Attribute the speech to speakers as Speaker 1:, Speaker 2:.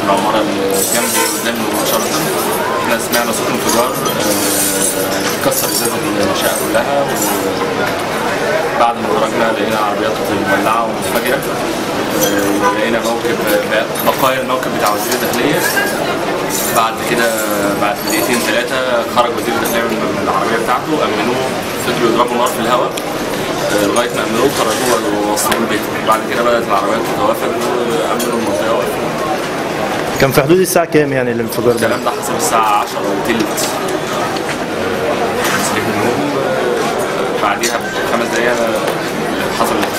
Speaker 1: في العماره اللي جنبي قدامي مباشره احنا سمعنا صوت انفجار آه، كسر ازازه الشقه كلها بعد ما خرجنا لقينا عربيات مولعه ومنفجره آه، ولقينا موكب بقايا الموكب بتاع وزير الداخليه بعد كده بعد دقيقتين ثلاثه خرج وزير الداخليه من من العربيه بتاعته امنوه فضلوا يضربوا نار في الهواء آه، لغايه ما امنوه خرجوه ووصلوه البيت بعد كده بدات العربيات تتوافق وامنوا المنطقه وقفوا.
Speaker 2: كان في حدود الساعه كام يعني الانفجار ده
Speaker 1: الكلام ده حصل الساعه 10 وثلث صحيت من النوم آه، بعديها بخمس دقايق حصل